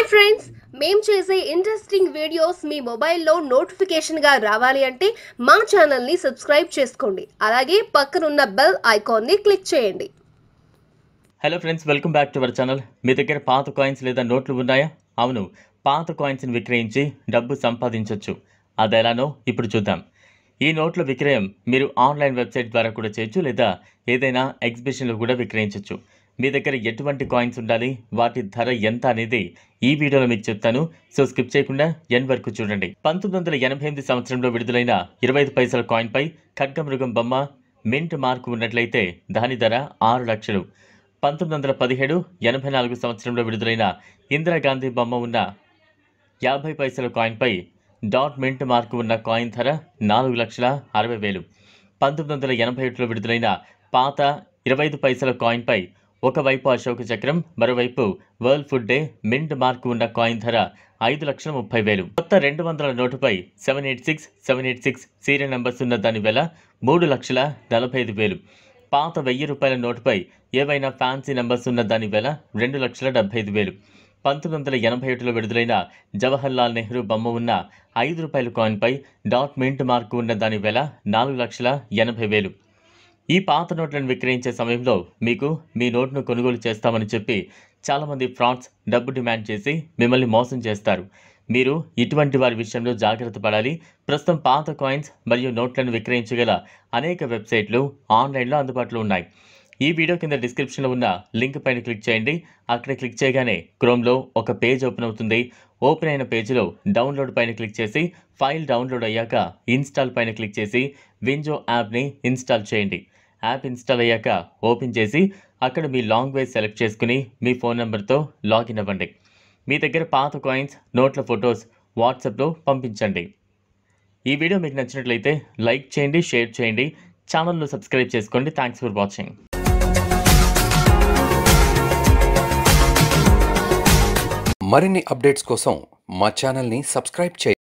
hi friends మేం చేసే interesting videos మీ మొబైల్లో నోటిఫికేషన్గా రావాలి అంటే మా ఛానల్ని సబ్స్క్రైబ్ చేసుకోండి అలాగే పక్కనున్న బెల్ ఐకాన్ని క్లిక్ చేయండి hello friends welcome back to our channel మీ దగ్గర పాత కాయిన్స్ లేదా నోట్లు ఉన్నాయా అవును పాత కాయిన్స్ని విక్రయించి డబ్బు సంపాదించవచ్చు అది ఎలానో ఇప్పుడు చూద్దాం ఈ నోట్ల విక్రయం మీరు ఆన్లైన్ వెబ్సైట్ ద్వారా కూడా చేయొచ్చు లేదా ఏదైనా ఎగ్జిబిషన్లో కూడా విక్రయించవచ్చు మీ దగ్గర ఎటువంటి కాయిన్స్ ఉండాలి వాటి ధర ఎంత అనేది ఈ వీడియోలో మీకు చెప్తాను సో స్కిప్ చేయకుండా ఎన్ వరకు చూడండి పంతొమ్మిది వందల ఎనభై ఎనిమిది సంవత్సరంలో విడుదలైన ఇరవై ఐదు పైసల కాయిన్పై ఖడ్గమృగం బొమ్మ మింట్ మార్కు ఉన్నట్లయితే దాని ధర ఆరు లక్షలు పంతొమ్మిది వందల పదిహేడు ఎనభై నాలుగు సంవత్సరంలో విడుదలైన ఇందిరాగాంధీ బొమ్మ ఉన్న యాభై పైసల కాయిన్పై డాట్ మింట్ మార్కు ఉన్న కాయిన్ ధర నాలుగు లక్షల అరవై వేలు పంతొమ్మిది వందల ఎనభై ఒకటిలో విడుదలైన పాత ఇరవై ఐదు పైసల కాయిన్పై ఒకవైపు అశోక చక్రం మరోవైపు world food day mint mark ఉన్న కాయిన్ ధర ఐదు లక్షల ముప్పై వేలు కొత్త రెండు వందల నోటుపై seven eight six seven eight six serial numbers ఉన్న దాని వెల మూడు లక్షల నలభై ఐదు వేలు పాత వెయ్యి రూపాయల నోటుపై ఏవైనా ఫ్యాన్సీ నెంబర్స్ ఉన్న దాని వెల రెండు లక్షల డెబ్బై ఐదు వేలు పంతొమ్మిది వందల ఎనభై ఒకటిలో విడుదలైన జవహర్ లాల్ నెహ్రూ బొమ్మ ఉన్న ఐదు రూపాయల కాయిన్పై డాట్ మింట్ మార్కు ఉన్న దాని వెల నాలుగు లక్షల ఎనభై వేలు ఈ పాత నోట్లను విక్రయించే సమయంలో మీకు మీ నోట్ను కొనుగోలు చేస్తామని చెప్పి చాలామంది ఫ్రాడ్స్ డబ్బు డిమాండ్ చేసి మిమ్మల్ని మోసం చేస్తారు మీరు ఇటువంటి వారి విషయంలో జాగ్రత్త పడాలి ప్రస్తుతం పాత కాయిన్స్ మరియు నోట్లను విక్రయించగల అనేక వెబ్సైట్లు ఆన్లైన్లో అందుబాటులో ఉన్నాయి ఈ వీడియో కింద డిస్క్రిప్షన్లో ఉన్న లింక్ పైన క్లిక్ చేయండి అక్కడ క్లిక్ చేయగానే క్రోమ్లో ఒక పేజ్ ఓపెన్ అవుతుంది ఓపెన్ అయిన పేజీలో డౌన్లోడ్ పైన క్లిక్ చేసి ఫైల్ డౌన్లోడ్ అయ్యాక ఇన్స్టాల్ పైన క్లిక్ చేసి వింజో యాప్ని ఇన్స్టాల్ చేయండి యాప్ ఇన్స్టాల్ అయ్యాక ఓపెన్ చేసి అక్కడ మీ లాంగ్వేజ్ సెలెక్ట్ చేసుకుని మీ ఫోన్ నెంబర్తో లాగిన్ అవ్వండి మీ దగ్గర పాత కాయిన్స్ నోట్ల ఫొటోస్ వాట్సాప్లో పంపించండి ఈ వీడియో మీకు నచ్చినట్లయితే లైక్ చేయండి షేర్ చేయండి ఛానల్ను సబ్స్క్రైబ్ చేసుకోండి థ్యాంక్స్ ఫర్ వాచింగ్ మరిన్ని అప్డేట్స్ కోసం మా ఛానల్ని సబ్స్క్రైబ్ చేయండి